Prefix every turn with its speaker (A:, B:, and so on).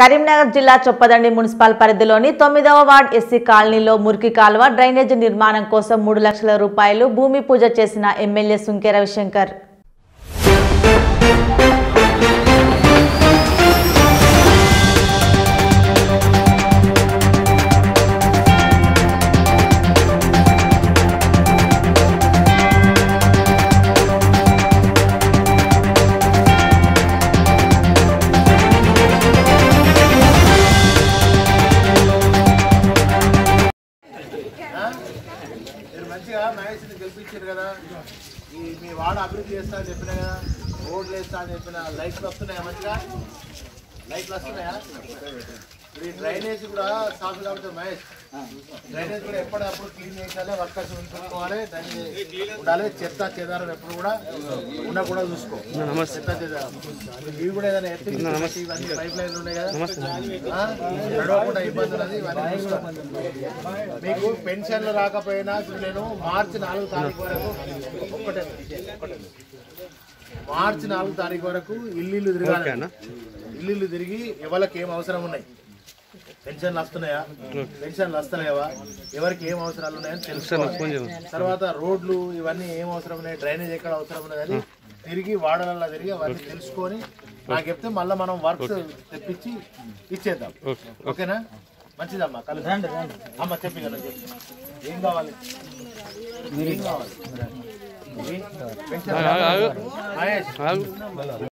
A: కరీంనగర్ జిల్లా చొప్పదండి మున్సిపల్ పరిధిలోని తొమ్మిదవ వార్డ్ ఎస్సీ కాలనీలో మురికి కాలువ డ్రైనేజీ నిర్మాణం కోసం మూడు లక్షల రూపాయలు భూమి పూజ చేసిన ఎమ్మెల్యే సుంకె రవిశంకర్
B: మీరు మంచిగా మహేష్ని గెలిపించారు కదా ఈ మీ వాడ అభివృద్ధి చేస్తా అని చెప్పిన కదా రోడ్లు వేస్తా అని చెప్పిన లైట్లు వస్తున్నాయా మంచిగా లైట్లు వస్తున్నాయా ఇప్పుడు ఈ డ్రైనేజ్ కూడా సాఫ్ కాబట్టి మహేష్ డ్రైనేజ్ కూడా ఎప్పటికప్పుడు క్లీన్ చేయాలి వర్కర్స్ ఉంచుకోవాలి డ్రైనేజ్ ఉండాలి చెత్త చెదారం ఎప్పుడు కూడా ఉండకుండా చూసుకో చెత్త చెదారం ఇవి కూడా ఏదైనా ఎత్తి ఇవన్నీ పైప్ లైన్లు ఉన్నాయి కదా ఆ? నడవకుండా ఇబ్బంది ఉన్నది ఇవన్నీ చూసుకో మీకు పెన్షన్లు రాకపోయినా ఇప్పుడు నేను మార్చి నాలుగు తారీఖు వరకు ఒక్కటే ఒక్కటే. మార్చి నాలుగు తారీఖు వరకు ఇల్లు ఇల్లు తిరగాలి ఇల్లు ఇల్లు తిరిగి ఎవరికి ఏం అవసరం ఉన్నాయి పెన్షన్లు వస్తున్నాయా పెన్షన్లు వస్తున్నాయా ఎవరికి ఏం అవసరాలు ఉన్నాయని తెలుసుకోవాలి తర్వాత రోడ్లు ఇవన్నీ ఏం అవసరం ఉన్నాయి డ్రైనేజ్ ఎక్కడ అవసరం ఉన్నదని తిరిగి వాడలలో తిరిగి అవన్నీ తెలుసుకొని నాకు చెప్తే మళ్ళీ మనం వర్క్స్ తెప్పించి ఇచ్చేద్దాం ఓకేనా మంచిదమ్మా కలిసి అమ్మ చెప్పి కదా చెప్పు. ఏం కావాలి ఏం కావాలి ఏం- పెన్షన్ మహేష్